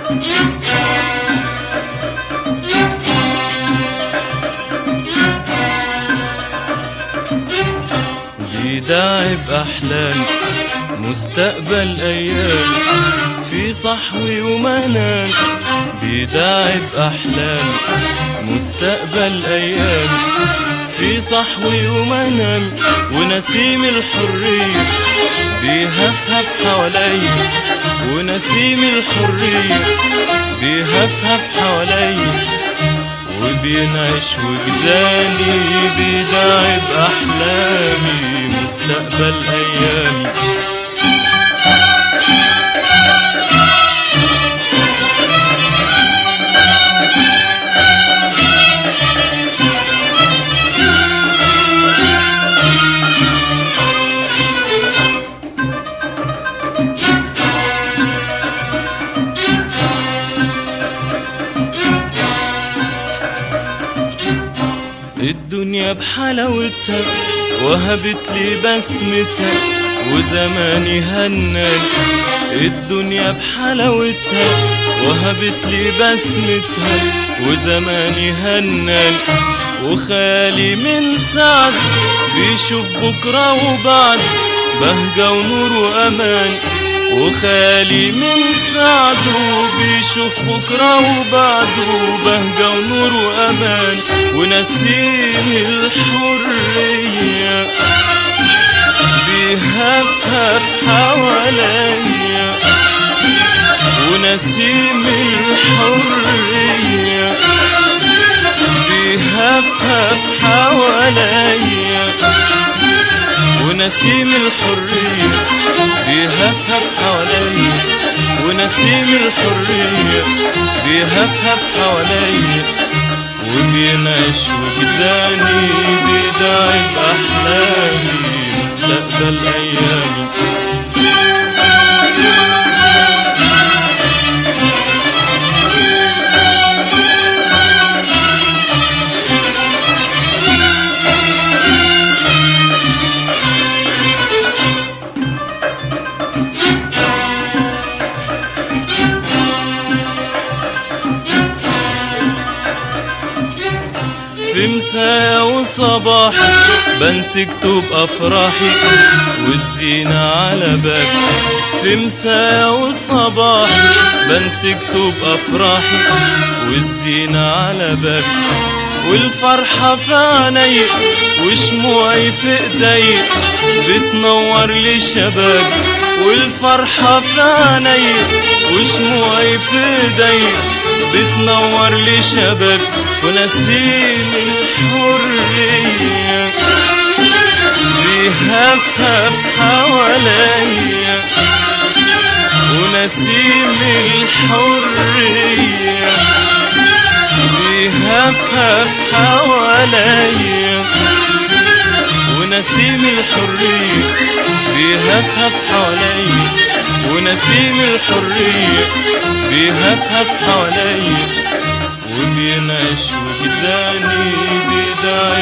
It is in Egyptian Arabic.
بيداعب أحلام مستقبل أيام في صحوي ومنام بيداعب أحلام مستقبل أيام في صحوي ومنام ونسيم الحرية بيهفهف حواليا ونسيم الحرية بيهفهف حواليا وبينعش وجداني بيداعب أحلامي مستقبل أيامي الدنيا بحلاوتها وهبت لي بسمتها وزماني هنان الدنيا بحلاوتها وهبت لي بسمتها وزماني هنان وخيالي من سعد بيشوف بكرة وبعد بهجة ونور وأمان وخالي من سعده بيشوف بكرة وبعده بهجة ونور وأمان ونسيم الحرية بيهفهف حواليا ونسيم الحرية بيهفهف حواليا ونسيم الحرية بيهفهف حواليا ونسيم الحرية بيهفهف حواليا وبينعش وجداني بيداعب أحلامي مستقبل أيامي في مساء وصباح بنسى كتب أفراحي والزينة على بابي في مساء وصباح بنسى كتب أفراحي والزينة على بابي والفرحة في عيني وشموعي في ايدي بتنور لي شبابي والفرحة في عيني وشموعي في ايدي بتنور لي شباب ونسيم الحرية بيهفهف حواليا ونسيم الحرية بيهفهف حواليا ونسيم الحرية بيهفهف حواليا ونسيم الحرية بيهفهف حواليا وبينعش وجداني بيدعي